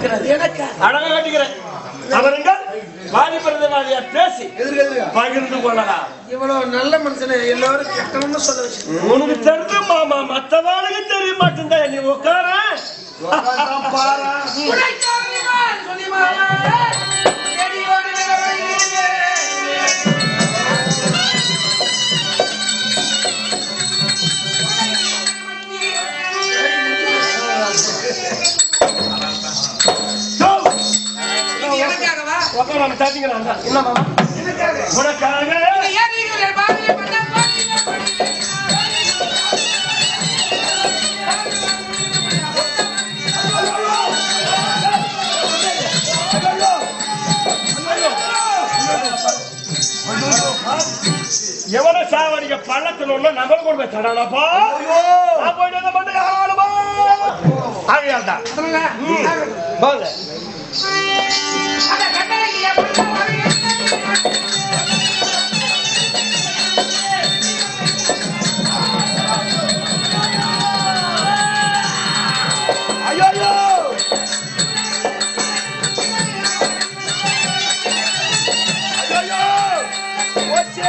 இருக்கிறது எனக்கா அழகா கட்டிக்கிறேன் அவருங்கள் வாலிபரதவாதியா பேசி எதிர்க்க எதிர்க்க பகிர்ந்து கொள்ளலாம் இவ்வளவு நல்ல மனுஷனை எல்லாரும் கெட்டணும்னு சொல்ல வச்சு உனக்கு தெரிஞ்சு மாமா மத்தவாளுக்கு தெரிய மாட்டேன் நீ உட்கார எனக்காகவா உட்கார நம்ம தட்டிக்கிறாங்க என்ன மாமா உனக்காக எவன சாவடிக்க பள்ளத்துல உள்ள நபர் கொண்டு போய் தடானப்பா நான் போயிட்டு வந்த மட்டும் ஆளுமா ஆகையால் தான் வாங்க ஐயோ ஐயோ போச்சு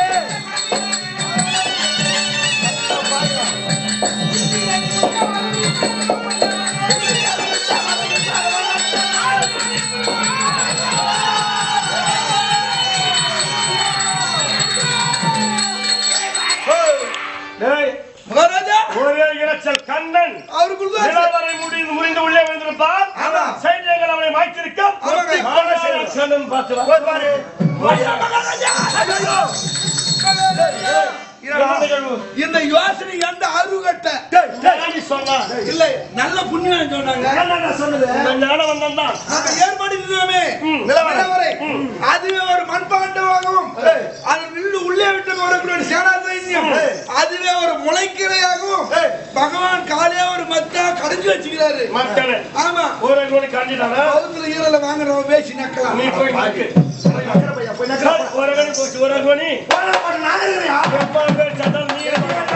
டேய், மகாராஜா ஒரே இரைச்சல் கண்ணன் அவருக்குள்ள நிலவரை முடிந்து முறிந்து உள்ளே விழுந்திருப்பார் ஆமா. சைன்யங்கள் அவனை மாய்த்திருக்க ஆமாங்க. கண்ணன் பார்த்து வா. பாரு. இந்த யோசனை எந்த அறிவு கட்ட டேய், டேய், நீ சொன்னா. இல்ல நல்ல புண்ணியம் சொன்னாங்க என்னடா சொன்னது? இந்த ஞானம் வந்தவன்தான். நாங்க ஏற்படுத்தினோமே ம். நிலவரை அதுவே ஒரு மண்பாண்டமாகவும் அது நின்று உள்ளே விட்டு வரக்கூடிய ஒரு சேனா சைன்யம் அதுவே ஒரு முளைக்கிரையாகவும் பகவான் காலையே ஒரு மத்தா கடைஞ்சு வச்சுக்கிறாரு மத்தனை. ஆமா ஒரு கோடி காஞ்சிட்டானா? பகுத்துல ஈரல வாங்குறவன் பேசி நக்கலாம் நீ போய் நக்கு. சார், ஒரு கோடி போச்சு, ஒரு கோடி. எப்பா பேர் சத்தம் நீ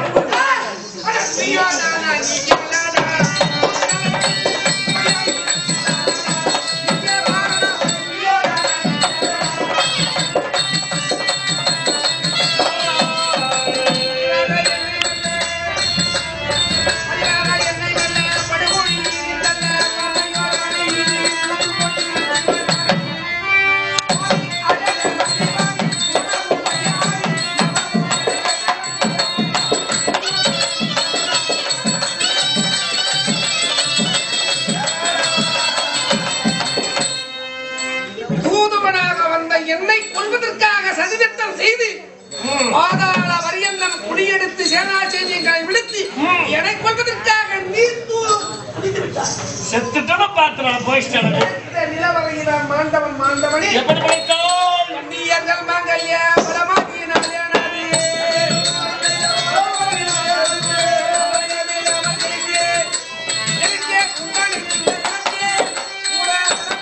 தூதுவனாக வந்த என்னை கொல்வதற்காக சதித்திட்டம் செய்து பாதாள வரியந்தம் குடியெடுத்து சேனாச்சேரியங்களை விழுத்தி என்னை கொல்வதற்காக நீ தூது குடித்து விட்டாய். செத்துட்டோன்னு பார்த்துறான் போயிட்டான் இந்த நிலவரையிலான் மாண்டவன் மாண்டவனே எப்படி படித்தான் அந்நியர்கள் மங்கல்ய பலமாக்கினாலே நானே. எனக்கே உங்களுக்கு எனக்கே கூட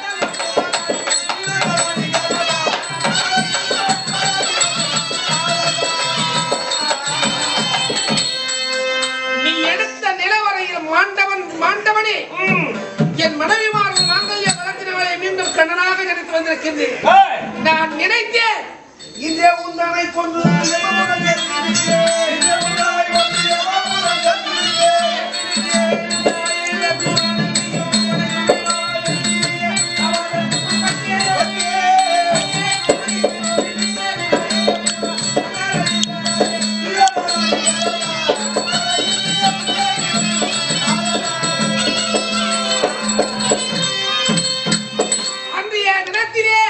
நீ எடுத்த நிலவரையில் மாண்டவன் மாண்டவனே என் மனைவிமார்கள் மாங்கல்ய பலத்தினவளை மீண்டும் கண்ணனாக நினைத்து வந்திருக்கின்றேன் ஏய், நான் நினைத்தேன் இன்றே உந்தனை கொண்டு எவனுடன் சேர்த்திருக்கிறேன். இன்றே உந்தனை கொண்டு எவனுடன் அன்றைய தினத்திலே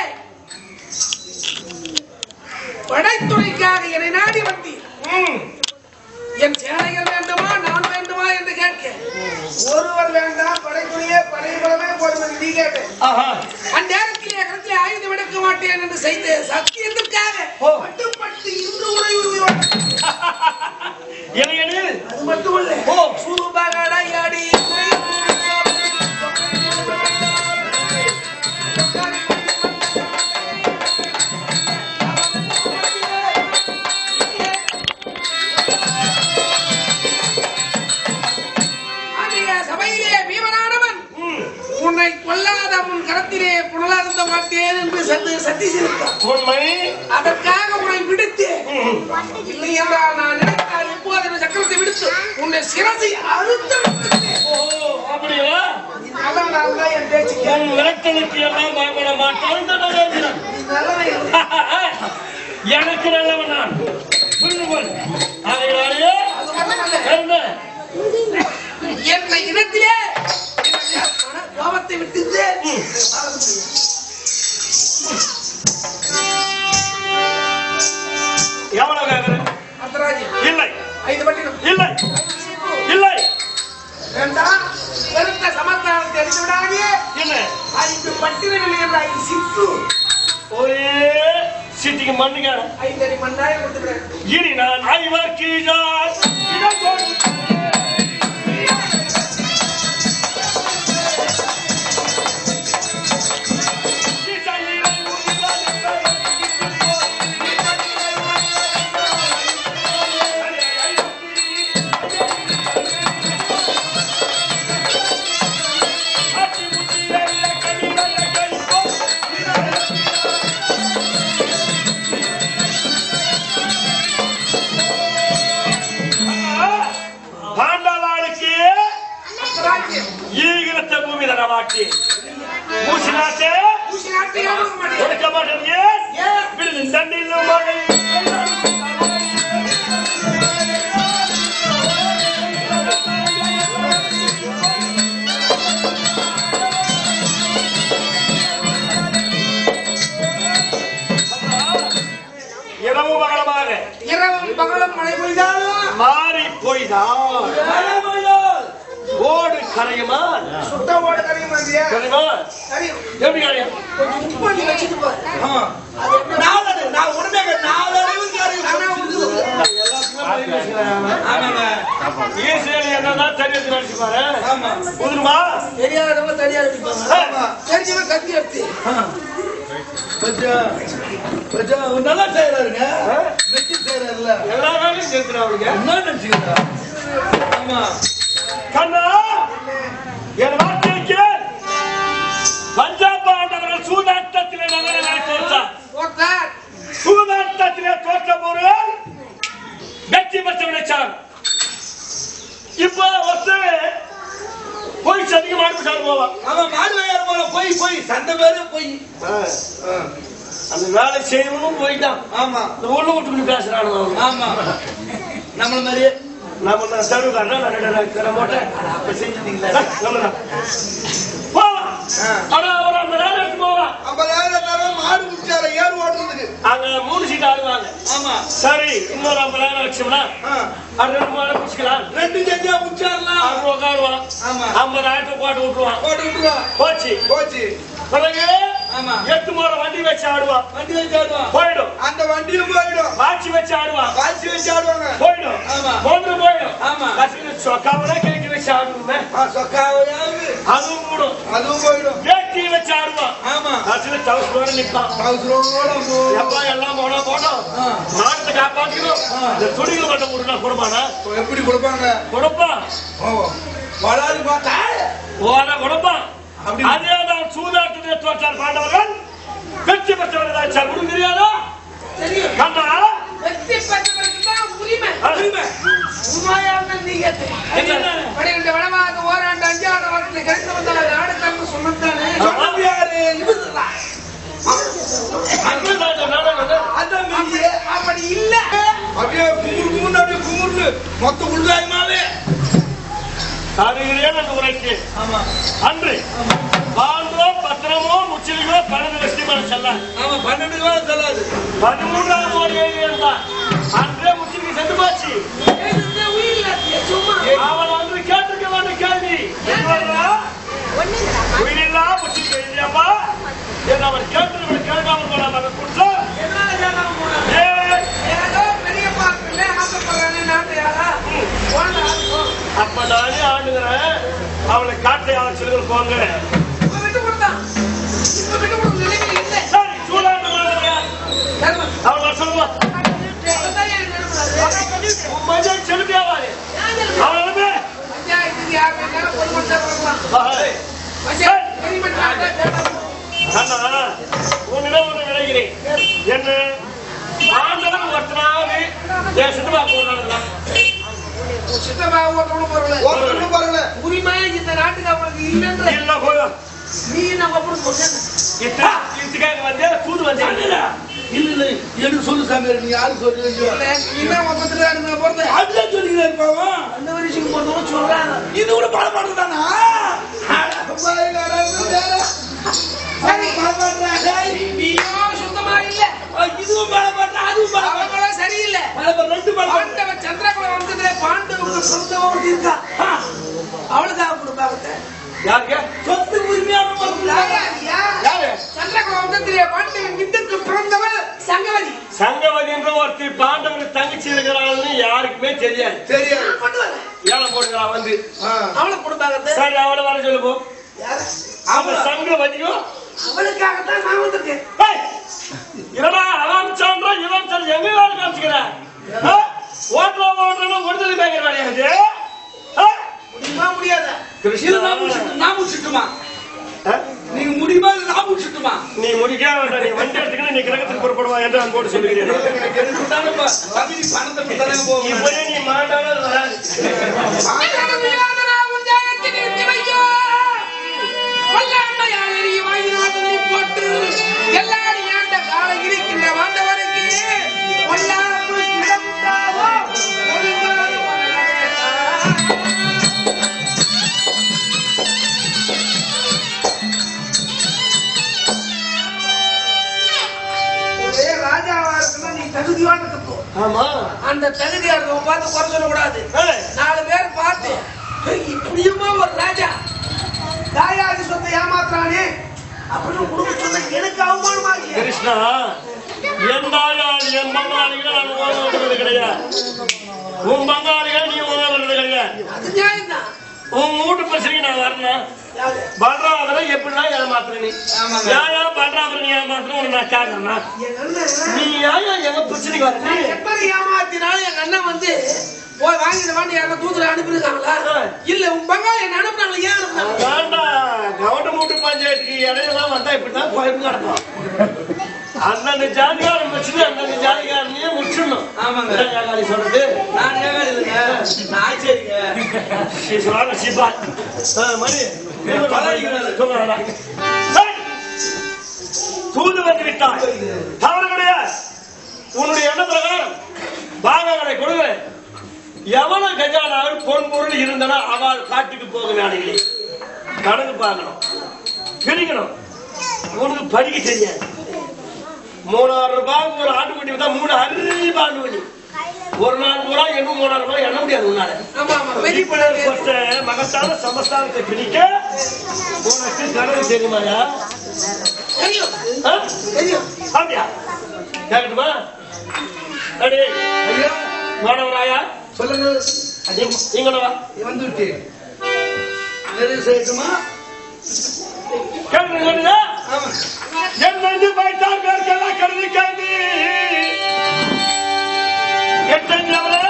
படைத்துறைக்காக என்னை நாடி வந்தீர் என் சேனைகள் வேண்டுமா நான் வேண்டுமா என்று கேட்க ஒருவர் வேண்டாம் படைத்துறையே படைபலமே ஒருவர் நீ கேட்டேன் ஆஹா. அந்நேரத்திலே கருத்திலே ஆயுதம் எடுக்க மாட்டேன் என்று செய்த சத்தியத்திற்காக ஓ. மட்டுப்பட்டு இன்று உணவு இளைஞனில் அது மட்டுமல்ல ஓ. சூதுபகடையடி அன்றைய சபையிலே பீமனானவன் உன்னை கொல்லாத உன் ஏமாத்த மாட்டேன் என்று சத்து சத்தி செய்தார் உண்மை அதற்காக உன்னை விடுத்து இல்லை என்றால் நான் நினைத்தால் இப்போது இந்த சக்கரத்தை விடுத்து உன்னை சிரசை அறுத்து விடுத்தேன். ஓ அப்படியா அதான் நான் தான் என் பேச்சு கேளு. உன் விளக்கலுக்கு எல்லாம் பயப்பட மாட்டான் இந்த நகர்கிறான். நீ நல்லவன். எனக்கு நல்லவன் நான் புரிந்து கொள் ஆகையினாலே அது மட்டுமல்ல. என்ன என்னை இடத்திலே என்னுடைய மன கோபத்தை விட்டுட்டு எவ்வளவு கேட்கிறேன் அர்த்தராஜி இல்லை ஐந்து பட்டினம் இல்லை இல்லை வேண்டாம் பெருத்த சமாதானத்தை அடித்து விடாதே என்ன ஐந்து பட்டினங்கள் என்ற ஐந்து சித்து ஒரே சிட்டிக்கு மண்ணுங்க ஐந்து அடி மண்ணாயிரம் கொடுத்து விடுறேன் இனி நான் ஐவர்க்கு நான் இடம் கொடுத்தேன். இசையிலே உயிரிழந்த ಪಾಂಡವಾಳಕ್ಕೆ அர்த்தராஜி ಈಗಿರತ್ತೆ ಭೂಮಿ ದರವಾಕಿ ಮೂಸಿನಾಟೆ பூசி நாட்டை கொடுக்க மாட்டேன் ಹೊರಕ ಮಾಡಲಿಗೆ ಬಿಡಿದ ದಂಡಿಲ್ಲ ಮಾಡಿ இரவு மகளமாக இரவும் பகலும் மழை பொய்தாலும் மாறி போய்தான் ஓடு கரையுமா சுட்ட ஓடு கரையும் மாதிரியா கரையுமா கரையும் எப்படி கரையும் கொஞ்சம் உப்பு பண்ணி வச்சுட்டு போ அது என்ன நாலு நான் உடனே நாலு அளவு ஆனா உழுது. ஆமாங்க ஈசியல் என்னதான் தெரியுது நினைச்சு பாரு ஆமா உதிருமா தெரியாதவங்க தெரியாது அடிப்பாங்க ஆமா தெரிஞ்சவன் கத்தி எடுத்து பச்சா பச்சா நல்லா செய்யறாருங்க வெட்டி செய்யறாருல எல்லா வேலையும் சேர்த்துறாங்க என்ன நினைச்சுக்கிறா ஆமா கண்ணா என் வார்த்தைக்கு பஞ்சாப் ஆண்டவர்கள் சூதாட்டத்திலே நகரங்களை தோற்றார் போட்டார் சூதாட்டத்திலே தோற்ற பொருள் வெற்றி பெற்று விளைச்சார் இப்போ ஒருத்தர் போய் சதிக்கு மாட்டு போவான் அவன் மாடு வயல் போல போய் போய் சண்டை பேரு போய் அந்த வேலை செய்யணும் போயிட்டான் ஆமா இந்த உள்ள விட்டுக்கிட்டு பேசுறானு அவன் ஆமா நம்மள மாதிரியே நம்ம நான் தருவாரா நான் போட்டேன் அப்ப செஞ்சுட்டீங்களா போவான் ஆனா அவர் அந்த வேலை எடுத்து போவான் ஐம்பதாயிரம் தரம் மாடு முடிச்சார ஏறு ஓட்டுறதுக்கு அங்க மூணு சீட் ஆடுவாங்க ஆமா சரி இன்னொரு ஐம்பதாயிரம் வச்சோம்னா ஆ. அது ரெண்டு மாதம் குடிச்சுக்கலாம் ரெண்டு செஞ்சா முடிச்சாரலாம் அவன் உட்காருவான் ஆமா. ஐம்பதாயிரத்தை போட்டு விட்டுருவான் போட்டு விட்டுருவா போச்சு போச்சு பிறகு ஆமா. எட்டு முறை வண்டி வச்சு ஆடுவான் வண்டி வச்சு ஆடுவான் போயிடும் அந்த வண்டியும் போயிடும் வாட்சி வச்சு ஆடுவான் வாட்சி வச்சு ஆடுவாங்க போயிடும் ஆமா. மோதிரம் போயிடும் ஆமா. கடைசியில் சொக்காவனா கேக்கு வச்சு ஆடுவோமே ஆ, சொக்காவையாவது அதுவும் கூடும் அதுவும் போயிடும் வேட்டி வச்சு ஆடுவான் ஆமா கடைசியில் தவசோட நிற்பான் அவசரோட போ எப்பா எல்லாம் போனா போனோம் ஆ. மானத்தை காப்பாத்திக்கணும் இந்த துணிகள் மட்டும் கொடுத்தா கொடுப்பானா எப்படி கொடுப்பாங்க கொடுப்பான் ஓ வளாது பார்த்தா ஓட கொடுப்பான் அப்படி- அதேதான் சூதாட்டத்தை தோற்றார் பாண்டவர்கள் வெற்றி பெற்றவர்கள் சார் உங்களுக்கு தெரியாதா தெரியும் கண்டா வெற்றி பெற்றவருக்கு தான் உரிமை உரிமை. உண்மையாக நீங்க என்ன? பன்னிரண்டு வடமாக ஓராண்டு அஞ்சாவது வருடத்தில் கிடைத்து வந்தால் நாடு தந்து சொன்னதானே சொன்னது யாரு இவருதான். அன்புதான் இந்த நாடகம். அதான் மெய்யே. அப்படி இல்ல அப்படியே குமுறு குமுறு அப்படியே குமுறு மொத்த உள்வாயுமாவே தருகிறேன் என்று உரைக்கு ஆமா அன்று பாண்டோ பத்திரமோ முச்சிலிகளோ பன்னெண்டு லட்சம் செல்ல ஆமா பன்னெண்டு ரூபா செல்லாது பதிமூன்றாம் ஓடி இருந்தான் அன்றே முச்சிலிக்கு சென்று போச்சு எழுந்து உயிரில்லை, சும்மா அவன் வந்து கேட்டிருக்க வேண்டும் கேள்வி என்னடா? உயிரில்லா முச்சிலிக்கு இல்லையாப்பா என்று அவன் கேட்டிருக்க கேட்காமல் போனான் அவன் குற்றம் என்னால கேட்காம போனாங்க? ஏய், ஏதோ பெரியப்பா பிள்ளை ஆசைப்படுறானே நாட்டு யாரா போனா ஆகும். அப்ப நானே ஆடுகிறேன் அவளை காட்டை ஆட்சியர்கள் போங்க இப்ப விட்டு கொடுத்தான் இப்ப விட்டு கொடுத்த நிலைமையில் இல்லை சரி சூடாண்டு மாறுங்க. தர்மம். அவன் சொல்லுவான் அதுதான் என் நிலைமை. உன் மஞ்சள் செலுத்தியாவாரு ஏன் நிலைமை? அவன் எழுப்பி. பஞ்சாயத்துக்கு யார் வேணாலும் பொதுமக்கள் வரலாம். ஆஹ். பஞ்சாயத்து நீதிமன்றம் அதான் கேட்டாங்க. அண்ணா என்ன ஆண்டவன் ஒருத்தனாவது என் சித்தப்பா போடுறாங்களா சித்தப்பா ஒருத்தவனும் போறல ஒருத்தரும் பாருங்களே உரிமை இந்த நாட்டுக்கு அவனுக்கு இல்லைன்ற இல்ல போய் நீ நம்ம அப்புறம் சொல்றேன் இத்தனை இதுக்காக வந்து தூது வந்தேன் இல்ல இல்ல எனக்கு சொல்லு சாமி நீ யாரு சொல்லு நீ தான் மொத்தத்துல அனுப்ப போறது அதுதான் சொல்லிக்கிறேன் பாவம் அந்த வரிசைக்கு போறதும் சொல்றாங்க இது கூட படம் பண்றதானா சரி நீயோ சுத்தமா இல்ல இதுவும் படம் பண்ற அதுவும் படம் அவங்களும் சரியில்லை படம் ரெண்டு படம் பாண்டவன் சந்திரகுலம் வந்ததுல பாண்டவங்க சொந்தமா ஒருத்தி இருக்கா அவளுக்காக கொடுப்பாங்க யாருக்கு சொத்து உரிமையான யாரு சந்திரகுலம் வந்ததுல பாண்டவன் வித்துக்கு பிறந்தவள் சங்கவதி சங்கவதி என்ற ஒருத்தி பாண்டவனுக்கு தங்கச்சி இருக்கிறாள்னு யாருக்குமே தெரியாது தெரியாது நான் கொண்டு வரேன். ஏழை போட்டுக்கிறான் வந்து அவளுக்கு கொடுப்பாங்க சரி அவளை வர சொல்லு போ யாரு? அவன் சங்கவதியும் அவளுக்காகத்தான் நான் வந்திருக்கேன் ஏய், என்னடா அவன் சொல்றான் இவன் சொல்ற எங்க வேலை காமிச்சுக்கிறேன் ஓட்டுல ஓட்டுறா ஒருத்தர் பேங்கிற வேலையாது முடியுமா முடியாதா இது நான் முடிச்சுட்டு- நான் முடிச்சுட்டுமா நீங்க முடியுமா இல்ல நான் முடிச்சுட்டுமா நீ முடிக்க வேண்டாம் நீ வண்டி எடுத்துக்கிட்டு நீ கிரகத்துக்கு புறப்படுவா என்று நான் போட்டு சொல்லுகிறேன் எனக்கு எது கொடுத்தாலும் இப்ப தம்பி பணத்தை கொடுத்தாலே போவேன் இப்பயே நீ மாட்டாலும் வராது ராஜாவா இருக்குன்னா நீ தகுதியோட இருப்போ ஆமா அந்த தகுதியா இருக்கவன் பார்த்து குறை சொல்லக்கூடாது ஏய், நாலு பேர் பார்த்து "ஏய், இப்படியுமா ஒரு ராஜா தாயாதி சொத்தை ஏமாத்துறானே அப்படின்னு கொடுக்க சொன்ன எனக்கு அவமானமா இல்லையா? கிருஷ்ணா என் தாயார் என் பங்காளிகளை நான் ஓட விடுறது கிடையாது உன் பங்காளிகளை நீ ஓட விடுறது கிடையாது அது நியாயம்தான் உன் வீட்டு பிரச்சனைக்கு நான் வரணும் யாரு? பல்ராமரை எப்படிலாம் ஏமாத்துற நீ ஆமாங்க. யாரா பல்ராமரை நீ ஏமாத்துற உனக்கு நான் கேட்கறேன்னா எங்க அண்ணன் நீ யாரா எங்க பிரச்சனைக்கு வர நீ நான் எப்படி ஏமாத்தினாலும் எங்க அண்ணன் வந்து போய் வாங்கிட்டு வாண்டி யாரும் தூத்துல அனுப்பியிருக்காங்களா இல்ல உன் பங்காளி என்ன அனுப்புனாங்களா ஏன் அனுப்புனாங்க வேண்டாம் கவர்மெண்ட் வீட்டு பஞ்சாயத்துக்கு இடையெல்லாம் வந்தா இப்படிதான் குழம்பு கிடக்கும் அந்தந்த ஜாதிகாரன் வச்சுட்டு அந்தந்த ஜாதிகாரனையே முடிச்சிடணும் ஆமாங்க. இதான் ஏகாதி சொல்றது நான் ஏகாடி இல்லைங்க நான் ஆச்சரிங்க நீ சொல்றாங்க சீப்பா ஆ, மணி பழகிக்கிறாரு. சொல்லுடா. ஏய்! தூது வந்து விட்டாய் தவறு கிடையாது உன்னுடைய எண்ண பிரகாரம் பாகங்களை கொடுக்கிறேன் எவன கஜானாவில் பொன் பொருள் இருந்தனா அவள் காட்டுக்கு போக வேலையில்லை கணக்கு பார்க்கணும் பிரிக்கணும் உனக்கு படிக்க தெரியாது மூணாயிரம் ரூபாய் ஒரு ஆட்டுக்குட்டி தான் மூணு அருள் ஆட்டுக்குட்டி ஒரு நாள் பூரா எங்க மூணாயிரம் ரூபாய் எண்ண முடியாது உன்னால ஆமா ஆமா பெரிய வெளிப்படையாக கொடுத்த மகத்தான சமஸ்தானத்தை பிடிக்க உனக்கு கணக்கு தெரியுமாயா தெரியும் ஆ? தெரியும் அப்படியா கேட்கட்டுமா அடே ஐயா மாணவராயா சொல்லுங்க இங்க வா வந்து விட்டேன் நிறைய செய்யட்டுமா கேளுங்க கேளுங்க ஆமா என்னென்று வைத்தார் பேருக்கெல்லாம் கருதி கைது எட்டஞ்சவரே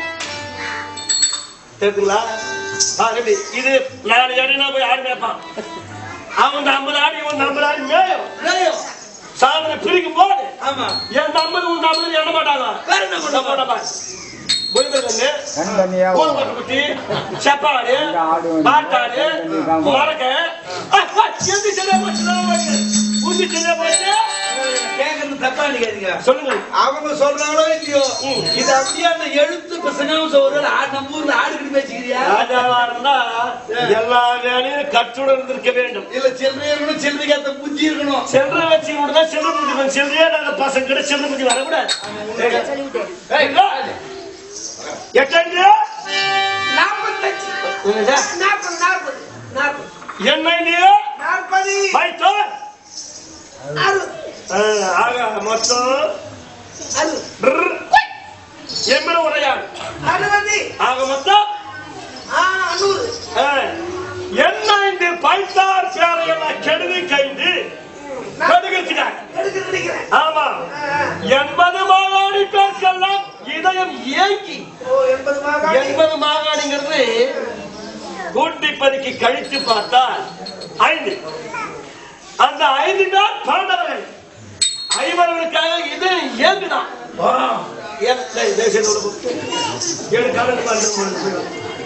கேக்குங்களா பாருங்க இது நாலு அடினா போய் ஆடு கேட்பான் அவன் ஐம்பது ஆடு இவன் ஐம்பது ஆடு மேயும் ஏய், சாதனை பிரிக்கும் போது ஆமா என் ஐம்பது உன் ஐம்பது எண்ண மாட்டாங்க வேற என்ன பண்ண போட்டப்பா புரிதல் தனித்தனியா கோல்பட்டு குட்டி செப்பாடு பாட்டாடு மரக்க எந்த சரியா போச்சு உந்தி சரியா போச்சு கேக்குறது தப்பா நினைக்காதீங்க சொல்லுங்க அவங்க சொல்றாங்களோ இல்லையோ ம். இது அப்படியே அந்த எழுத்து பசங்க ஒரு ஆடு நம்ம ஊர்ல ஆடுகிட்டு பேசிக்கிறியா ராஜாவா இருந்தா எல்லா வேலையும் கற்றுடன் இருந்திருக்க வேண்டும் இல்ல சில்லறை இருக்கணும் சில்லறைக்கு ஏத்த புத்தி இருக்கணும் செல்ற வச்சு விடுதா செல்ற புத்தி வந்து செல்றியே நாங்க பசங்க கிட்ட செல்ற புத்தி வரக்கூடாது ஏய், இங்க வா. எட்டஞ்சு நாற்பத்தஞ்சு என்னது? நாற்பது நாற்பது நாற்பது என்ன நீ நாற்பது வைத்தோ அறுபது ஆக மொத்தம் அறுபது எம்மன உரையாடு அறுபது ஆக மொத்தம் ஆ நூறு ஆ, என்ன இந்த பைத்தார் பேரையெல்லாம் கெடுதி கைந்து கெடுக்கிறதுக்காக எடுக்க நினைக்கிறேன் ஆமா ஆ, எண்பது மாகாணி பேருக்கெல்லாம் இதயம் ஏங்கி ஓ எண்பது மாகாணி எண்பது மாகாணிங்கிறது கூட்டி பதுக்கி கழித்து பார்த்தால் ஐந்து அந்த ஐந்து பேர் பாண்டவர்கள் ஐவர்களுக்காக இது ஏங்குதான் ஏன் டேய், தயவு செய்து உள்ள போ. ஏழு காலம் வந்து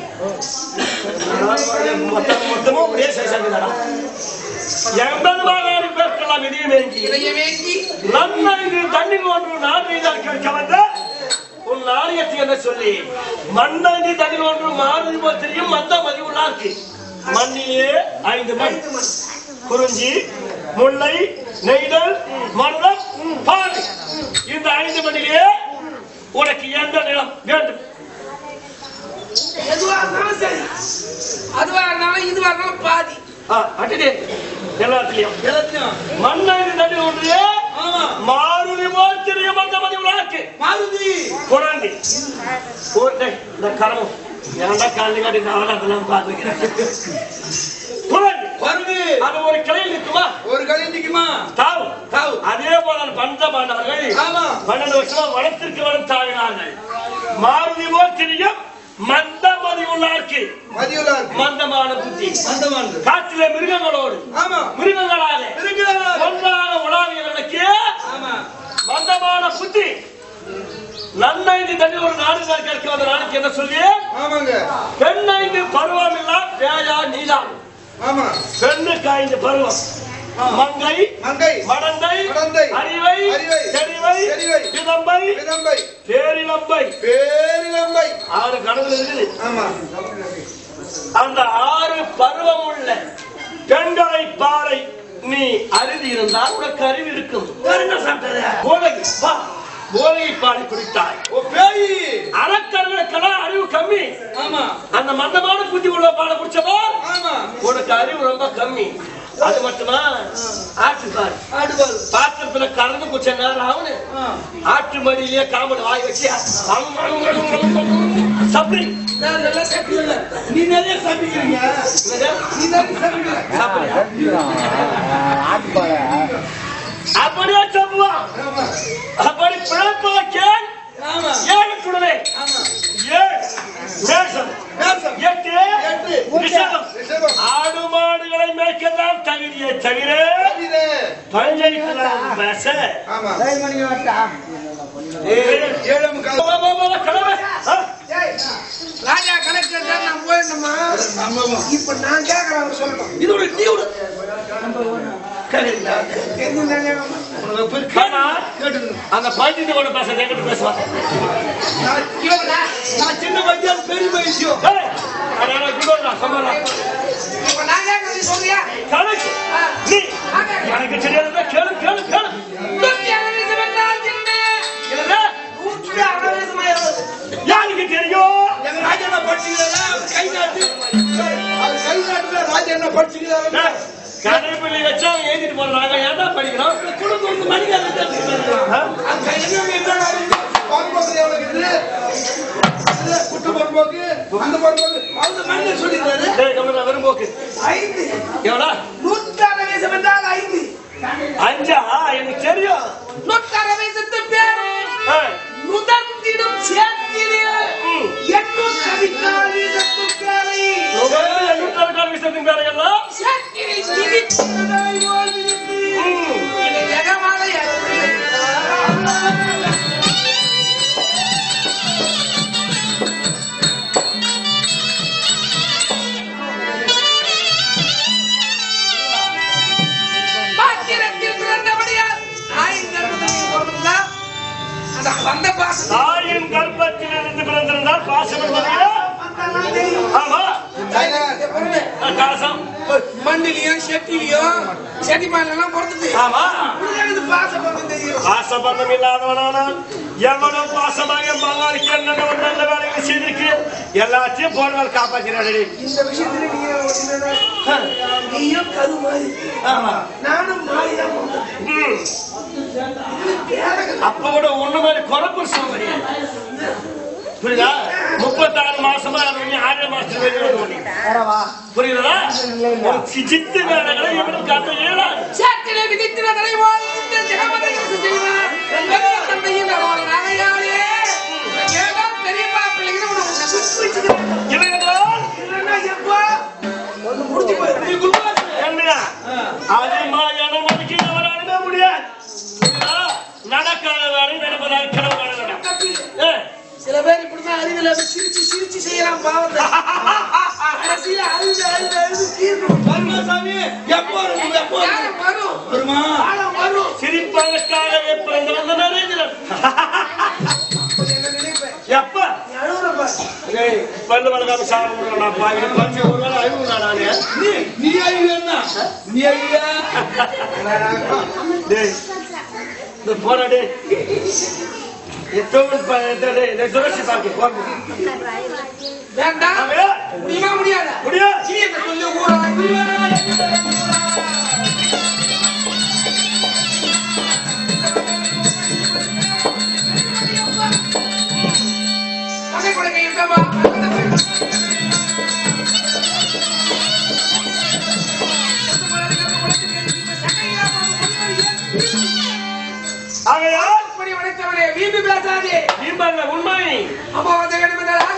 மொத்தம் மொத்தமும் ஒரே சைசாக்குதாடா எண்பது மாகாணி பேருக்கெல்லாம் இதையும் வேங்கி இதைய வேங்கி நன்மைக்கு தண்ணி ஒன்று நான்கு கேட்க வந்த உன் நாணயத்தை என்ன சொல்லி மண்ணாங்கி தண்ணி ஒன்று மாறுதி போத்திரியும் மந்த மதிவுள்ளாருக்கு மண்ணிலே ஐந்து மண் குறிஞ்சி முல்லை நெய்தல் மருதம் பாறை இந்த ஐந்து மண்ணிலே உனக்கு எந்த நிலம் வேண்டும் எதுவா இருந்தாலும் சரி அதுவா இருந்தாலும் இதுவா இருந்தாலும் பாதி ஆ, அட்டிடே எல்லாத்துலயும் எல்லாத்தையும் மண்ணாங்கி தண்ணி ஒன்று ஆமா மாறுதி போத்திரியும் மந்த மதிவுள்ளாருக்கு மாருதி போறாண்டி போட்டே இந்த கரமும் ஏன்டா காலி காட்டி நான் அதெல்லாம் பார்த்துக்கிறேன் போறாண்டி வருது அது ஒரு கிளையில் நிற்குமா ஒரு களி நிக்குமா தாவு தாவு. அதே போல பந்த பாண்டவர்கள் ஆமா. பன்னெண்டு வருஷமா வனத்திற்கு வனம் தாவினார்கள் மாருதி போல் திரியும் மந்தமதி உள்ளார்க்கு மதியுலா இருக்கு மந்தமான புத்தி மந்தமானது காட்டிலே மிருகங்களோடு ஆமா மிருகங்களாக இருக்கிறாரா ஒன்றாக உலாவியவர்களுக்கு ஆமா மந்தமான புத்தி நன்மைந்து தண்ணி ஒரு நாடு கேட்க வந்த நாளைக்கு என்ன சொல்லி ஆமாங்க பெண்ணைந்து பருவம் இல்லா பேயா நீதான் ஆமா பெண்ணுக்கு ஐந்து பருவம் மங்கை மங்கை மடந்தை மடந்தை, அறிவை அறிவை, தெளிவை தெளிவை, விதம்பை விதம்பை பேரிலம்பை பேரிலம்பை ஆறு கடவுள் இருக்குது ஆமா அந்த ஆறு பருவம் உள்ள பெண்களை பாறை நீ அருதி இருந்தால் உனக்கு அறிவு இருக்கும் வேற என்ன சாப்பிட்டது போலகி வா போலகி பாடி குடித்தாய் ஓ பேய் அறக்கர்களுக்கெல்லாம் அறிவு கம்மி ஆமா அந்த மந்தமான புத்தி உள்ள பாட குடிச்சப்போ ஆமா உனக்கு அறிவு ரொம்ப கம்மி அது மட்டுமா ஆட்டு பாரு ஆடுபால் பாத்திரத்துல கறந்து குச்ச நேரம் ஆகுனு ஆ. ஆட்டு மடியிலேயே காமடு வாய் வச்சு அம், அம், அம், அம், அம், சப்பரி நான் நல்லா சாப்பிடல நீ நிறைய சாப்பிடுறீங்க என்னது? நீ நிறைய சாப்பிடுற சப்பரி. அப்படியே சொல்லுவான் ஆமா அப்படி பிழைப்பாக்கேன் ஆமா ஏழு குடலே ஆமா ஏழு மேஷம் மேஷம். எட்டு எட்டு. ரிஷபம் ரிஷபம். ஆடு மாடுகளை மேய்க்கத்தான் தகுதியை தவிர கவிதை. பஞ்சாயத்துல பேச ஆமா ஏழு. ஏழு முக்கால் வா, வா, வா, வா, கிளம்பு. ஆ, ஏய், ராஜா கணக்கு எடுத்தா நான் போயிடணுமா ஆமாமா இப்ப நான் கேக்குறேன் அவர் சொல்லணும் இது ஒரு நீ ஒரு எது நினைவு? உனக்கு போய் ஆமா. கேட்டு அந்த பஞ்சாயத்து கூட பேச என்கிட்ட பேசுவான் நான் இவன் நான் சின்ன பையன் பெரிய பையன் ஏய், அதனால குடோன்டா, சொன்னடா. இப்ப நான் கேக்குறது சொல்றியா கணக்கு. நீ எனக்கு தெரியாததா கேளு கேளு கேளு நூத்தி அறுபது வந்தால் என்ன? என்னது? நூற்றி அறுபது வயது. யாருக்கு தெரியும் எங்க ராஜா படிச்சுக்கிறாரா அவர் கை நாட்டு அவர் கை நாட்டுல ராஜா என்ன படிச்சுக்கிறாரு ஏய், கடைப்பிள்ளை வச்சா அவன் எழுதிட்டு போறாங்க ஏன்டா படிக்கிறோம் குடும்பம் வந்து மணிக்காக ஆ? அந்த கையில என்ன பாம்பு எவ்வளவு இருக்குது இது குட்டு பொறுப்போக்கு அந்த பொறுப்போக்கு அவங்க மனிதர் சொல்லிடுறாரு டேய், கம்முனு வெறும்போக்கு ஐந்து எவ்வளோ நூற்றி அறுபது வந்தால் ஐந்து அஞ்சா எனக்கு தெரியும் நூற்றி அறுபது பேரு ஏய், நுதர்ந்திடும் சேத்திலே ம். எண்ணூற்றி அறுபத்தாறு வீதத்துக்காரை நுகர்ந்து எண்ணூற்றாறு கால் விஷயத்தின் வேலையெல்லாம் சேத்திரை திணித்திருந்ததை போல் விரித்து இனி ஜெகமாலை அருள். பாத்திரத்தில் பிறந்தபடியால் ஆயிரத்தி பிறந்தா அந்த வந்த பாசம் தாயின் கர்ப்பத்தில் இருந்து பிறந்திருந்தால் பாசம் என்பதையா வந்தாலும் தெரியும் ஆமா காசம் மண்ணிலையும் செட்டிலையும் செட்டி பாலாம் பிறந்தது ஆமா இது பாசம் பிறந்து தெரியும் பாசபந்தம் இல்லாதவனானால் எவ்வளவு பாசமாக மகானுக்கு என்னென்ன ஒரு நல்ல வேலைகளை செய்திருக்கு எல்லாத்தையும் போனவால் காப்பாற்றினாடி இந்த விஷயத்துல நீங்க ஒத்துமைதான். நீயும் கரு மாதிரி ஆமா நானும் மாறிதான் பிறந்தேன். ம். இது பேரக- அப்ப கூட ஒண்ணு மாதிரி குறைப்பு சோதனை புரியுதா முப்பத்தாறு மாசமா அது வந்து ஆறு மாசத்துல வெளியே வந்து ஓடி. புரியுதா ஒரு சித்து வேலைகளை இவனுக்கு காட்ட இயலாது சேற்றிலே விதித்தினதனை போல் இந்த ஜெகமதை அரசு செய்வார். பெரிய தந்தையின் அவள் நகையாலே ஏதோ பெரியப்பா பிள்ளைங்க உனக்கு சுட்டு வச்சுக்கிறாங்க. இல்லையென்றால் இல்லைன்னா எப்போ? ஒண்ணு முடிஞ்சு போயிடும். என்னையா அதிகமா இடம் ஒதுக்கி அவரால் முடியாது புரியுதா? செய்யலாம் பாவத்தை கடைசியில அழுது அழுது அழுது தீர்ணும் வருமா சாமி எப்போ வரும் எப்போ வரும்? யாரும் வரும் வருமா காலம் வரும் சிரிப்பதற்காகவே பிறந்தவன் நரேந்திரன் அப்ப என்ன நினைப்பேன் எப்ப நீ அழுகுறப்ப ஏய், பல்லு வளர்க்காம சாப்பிட நான் பாவி பஞ்சு ஒரு வேளை அழுகுனா நானு நீ நீ ஐயா நீ ஐயா டேய் இந்த போடா டேய் எத்தவன் ப- இந்த டேய், இந்த சுரட்சி பாக்கி போங்க வேண்டாம் அவன் முடியுமா முடியாதா முடியும் சீக்கிரத்தை சொல்லி கூறாய் பகை கொடுக்க இருக்கமா ஆகையால் அப்படி உடைத்தவனே வீம்பு பேசாதே தீபல்ல உண்மை அம்மா வந்து கிடந்தால்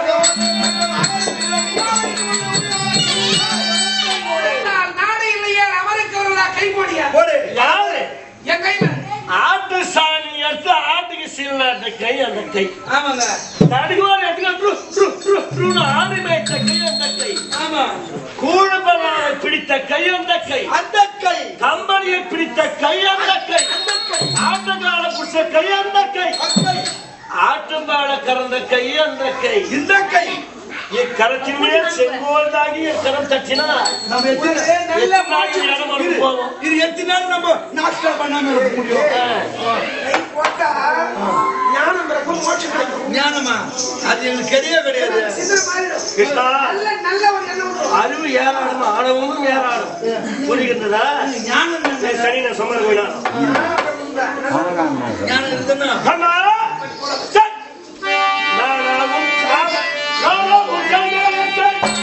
நாடு இல்லையே அவருக்கு ஒரு கை போடியா போடு யாரு என் கை மேல. ஆட்டு சாணி எடுத்து ஆட்டுக்கு சீல்நாட்ட கை அந்த கை ஆமாங்க நடுவார் எடுத்து ஆடு மேய்த்த கை அந்த கை ஆமா கூழுபலாவை பிடித்த கை அந்த கை அந்த கை கம்பளியை பிடித்த கை அந்த கை ஆட்டுக்கால புடிச்ச கை அந்த கை அந்த கை ஆட்டும்பால கறந்த கை அந்த கை இந்த கை இக்கரத்தின் மேல் செங்கோல் தாகி கரம் தட்டினா நம்ம எத்தனை நல்ல எத்தனை நாளைக்கு மாற்று. இடம் வரும் போவோம் இது எத்தனை நாள் நம்ம நாஸ்டா பண்ணாம இருக்க முடியும் கை போட்டா ஞானம் பிறக்கும் மோட்சம் கிடைக்கும் ஞானமா அது எங்களுக்கு கிடையவே கிடையாது சிந்தனை மாறிடும். கிருஷ்ணா நல்ல நல்ல ஒரு எண்ணம் வரும். அறிவு ஏராளம் ஆணவமும் ஏராளம் புரிகின்றதா ஞானம் சரி, தானே. சரி நான் சொன்னது போயிடா ஞானம் பிறக்கும்டா. ஞானம் இருக்குதுன்னா கண்ணா சட். நானாவும் காவ- நானாவும் கையெழுத்தை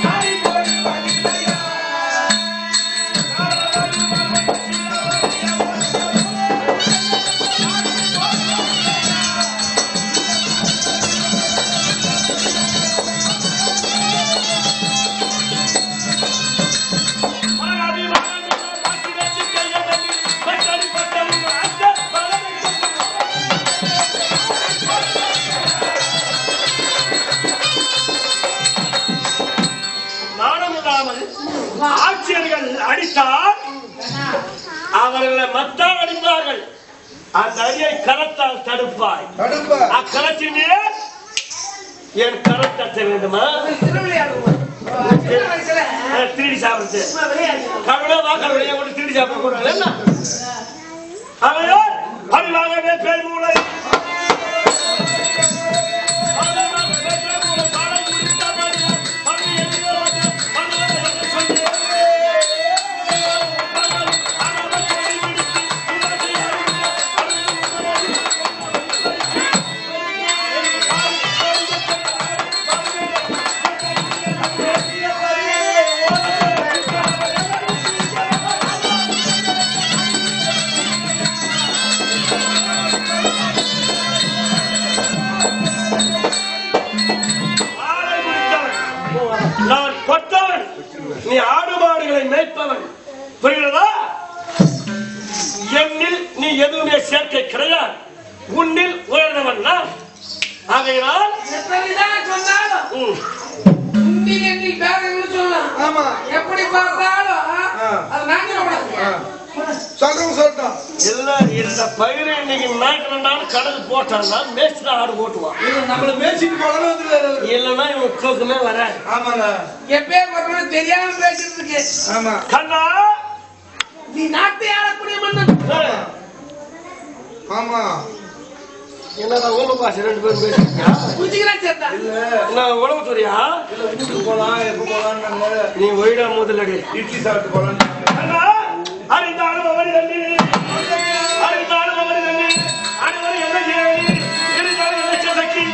மாறாதி மாறாதி மாற்றி வச்சு கையெழுத்தி பட்டடி பட்டடி அந்த பலனை நாணம் இல்லாமல் ஆட்சியர்கள் அடித்தால் அவர்களை மத்தால் அடிப்பார்கள் அந்த அடியை கரத்தால் தடுப்பாய் தடுப்பா அக்கரத்தின் மேல் என் கரம் தட்ட வேண்டுமா திருவிளையாடுவோம். சின்ன வயசுல அஹ், திருடி சாப்பிடுறது சும்மா விளையாடுவோம். கடவுளே வாக்கடவுளே கொண்டு திருடி சாப்பிட கூடாது என்ன அவையார் அறிவாகவே பேர் மூளை ஆளை முடித்தவன். நான் கொத்தவன் நீ ஆடு மாடுகளை மேய்ப்பவன் புரிகிறதா என்னில் நீ எதுவுமே சேர்க்கை கிடையாது உன்னில் உயர்ந்தவன் நான் ஆகையினால் எப்படிதான் சொன்னாலும் ம், உண்டி எண்ணி பேரன்னு சொல்லலாம் ஆமா எப்படி பார்த்தாலும் ஆ. அது நான் சொல்லக்கூடாது சொல்றவங்க சொல்லிட்டோம் எல்லாம் இந்த பயிரை இன்னைக்கு மேய்க்கணும்னாலும் கடல் போட்டான்னா மேய்ச்சி ஆடு ஓட்டுவான் இது நம்மள மேய்ச்சிட்டு போனாலும் வந்துருவாரு அவரு. இல்லைன்னா இவன் தூக்கமே வராது ஆமாங்க என் பேர் வரணும் தெரியாம பேசிட்டு இருக்கு ஆமா கண்ணா நீ நாட்டை ஆளக்கூடிய மன்னன் ஏய், ஆமா என்னடா உலக பாஷை ரெண்டு பேரும் பேசுறீங்க புரிஞ்சுக்கலாம் சேர்த்தா இல்ல என்ன உலகத்துறையா இல்ல வீட்டுக்கு போலாம் எப்ப போலாம்னாங்க நீ ஒயிடா முதலடி இட்லி சாப்பிட்டு போலாம் அண்ணா, அறிந்தாலும் அவரி தண்ணி அறிந்தாலும் அவரி தண்ணி அனைவரும் என்ன செய்யி இருந்தாலும் என்ன சக்தி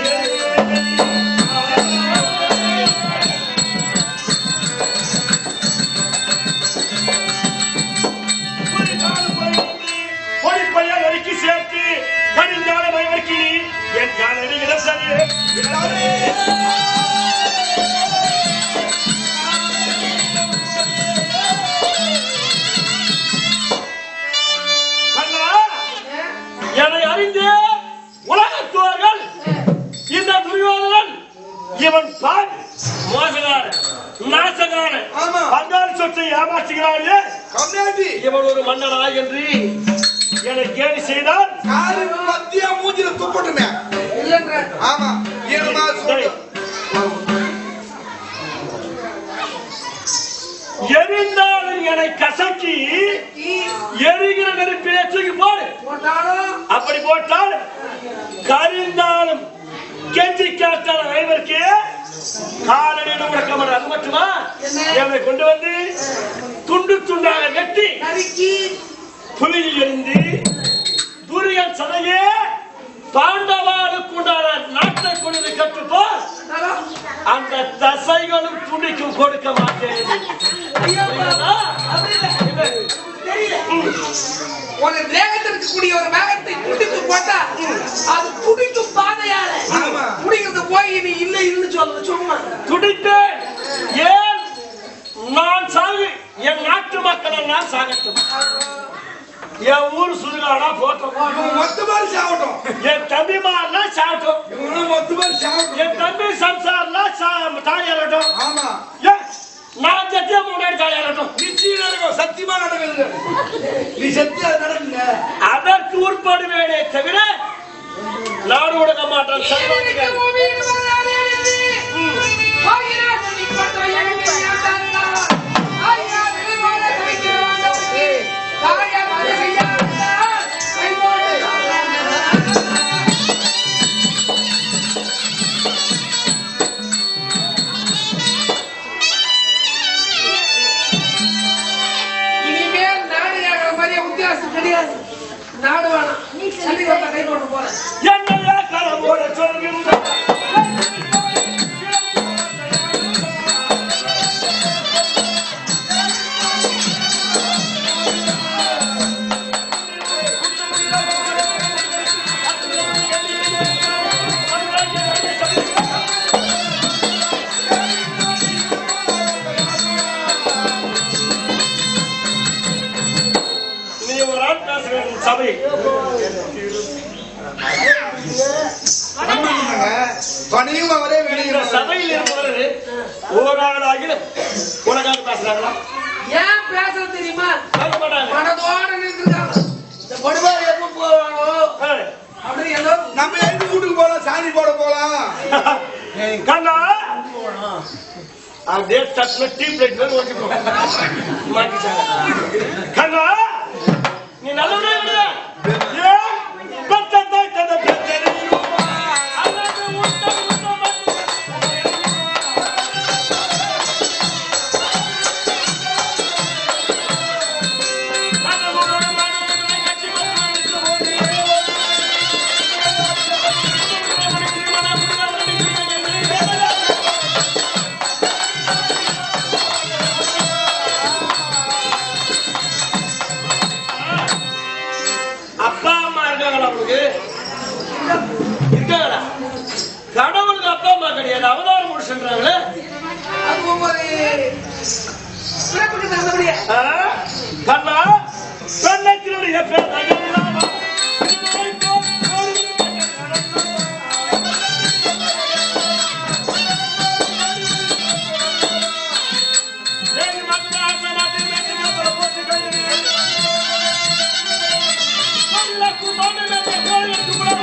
பொடிப்பைய நறுக்கி சேர்த்து கடிஞ்சால மயவர்க்கி என் காலடி இடசரியே கண்ணா என்னை அறிந்து உலகத்துவர்கள் இந்த துரியோதனன் இவன் செய்கிறாயே கம்னாட்டி இவன் ஒரு மன்னனா என்று என்னை கேலி செய்தால் காரி மத்திய மூஞ்சில துப்பட்டுமே இல்லைன்ற ஆமா ஈரமா சொல்லு எரிந்தாலும் என்னை கசக்கி எரிகிற நெருப்பிலே தூக்கி போடு போட்டாலும் அப்படி போட்டால் கரிந்தாலும் கெஞ்சி கேட்டால் ஐவருக்கு காலடியில் முடக்கமர் அது மட்டுமா என்ன? என்னை கொண்டு வந்து துண்டு துண்டாக வெட்டி நறுக்கி புலியில் இருந்து துரியன் சதையே பாண்டவாளுக்கு உண்டான நாட்டை கொண்டு கட்டுப்போ நலம். அந்த தசைகளும் துணிக்கும் கொடுக்க மாட்டேன் ஐயோ, அப்படி இல்ல. தெரியல. ஒரு வேகத்தில் இருக்கக்கூடிய ஒரு வேகத்தை துடித்து போட்டா அது துடிக்கும் பாதையால ஆமா. துடிக்கிறது போய் நீ இல்லை இல்லைன்னு சொல்றது சும்மா துடித்தேன் ஏன் நான் சாகு என் நாட்டு மக்களை நான் சாகட்டும் என் ஊர் சுடுகாடா போட்டோம் இவன் மொத்த மாதிரி சாகட்டும் என் தம்பிமார்னா சாகட்டும் இவனும் மொத்த மாதிரி சாகட்டும் என் தம்பி சம்சார்னா தாயாரட்டும் ஆமா ஏன் நான் சத்தியம் முன்னாடி தாயாரட்டும் நிச்சயம் நடக்கும் சத்தியமா நடக்குது நீ சத்தியம் அது நடக்குங்க அதற்கு உட்படுவேனே தவிர நாடு விடுக்க மாட்டேன் சர்வாதிகாரி. இனிமேல் நாடு ஏற மாதிரியே உத்தியாசம் கிடையாது நாடு வேணாம் சரி கை கொண்டு போறேன் என்னையே கலம்போட சொல்கின்ற நீ ஒரு ஆள் பேச வேண்டும் சபை பணியும் அவரே இந்த வேணும் சபையில் இருப்பவர் ஓராளாகில உனக்காக பேசுறாங்களா ஏன் பேசுறது தெரியுமா பேச மாட்டாங்க மனதோட நின்றுருக்காங்க இந்த படுவார் எப்ப போவானோ ஏய், அப்படின்னு ஏதோ நம்ம எழுதி வீட்டுக்கு போலாம் சாணி போட போலாம் கண்ணா அப்படியே தட்டுல டீ பிளேட் மேல ஓட்டிப்போம் மாட்டிட்டாங்க கண்ணா நீ நல்லவனே இல்லையா? ஏன் பெத்த தாய் தந்த பெத்தறியுமா? அல்லது உண்ட உண்ட மண்ணு கனவுடன் மனதை கட்டி வந்து ஓடி அப்பா அம்மா இருக்காங்களா உங்களுக்கு இருக்காங்களா கடவுளுக்கு அப்பா அம்மா கிடையாது அவதாரம் முடிச்சுன்றாங்களே அது ஒவ்வொரு பிறப்புக்கு தகுந்தபடியே ஆ? கண்ணா பெண்ணத்தினுடைய பேர் தகவலாமா? இதுவரை போல் கோருகிற தேவி மக்கள் ஆட்ட நாட்டில் மேட்டு மேற்பட போட்டு கொண்டிருக்கிறது. கொல்லக்கு மண்ணிலே கோயிலுக்கு உணவு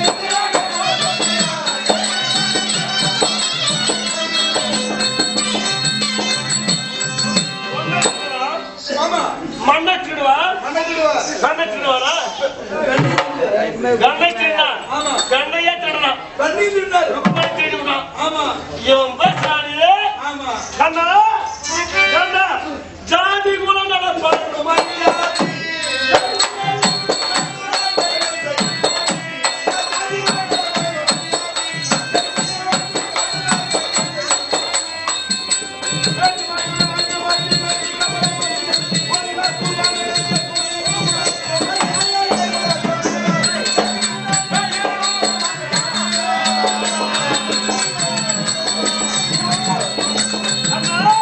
ஆமா மண்ணச்சிடுவார் மன்னக்கிடுவார் கண்ணச்சிடுவாரா கண்ணச்சிடுனா ஆமா. கண்ணையே திடலாம் தண்ணி திருந்தாரு ருக்குமணி திருடுவான் ஆமா இவன் பேசுறானே ஆமா கண்ணா கண்ணா ஜாதி குணம் நடப்பாரு கண்ணா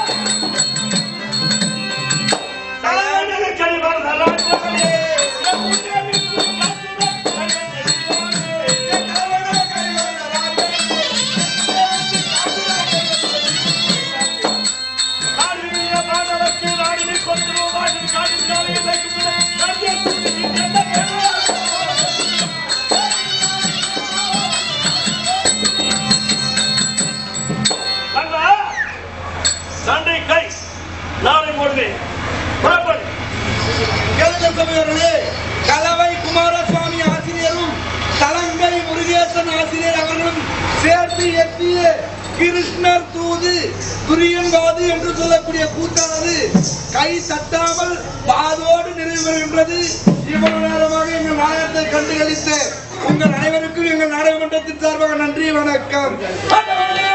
கண்ணா, சண்டை கை நாளை பொழுது புறப்படு கேளுங்க சபையோர்களே கலவை குமாரசுவாமி ஆசிரியரும் தலங்கை முருகேசன் ஆசிரியர் அவர்களும் சேர்த்து எத்திய கிருஷ்ணர் தூது துரியன்வாது என்று சொல்லக்கூடிய கூத்தானது கை தட்டாமல் பாதோடு நிறைவு பெறுகின்றது இவ்வளவு நேரமாக எங்கள் நாயகத்தை கண்டுகளித்த உங்கள் அனைவருக்கும் எங்கள் நாடக மன்றத்தின் சார்பாக நன்றி வணக்கம்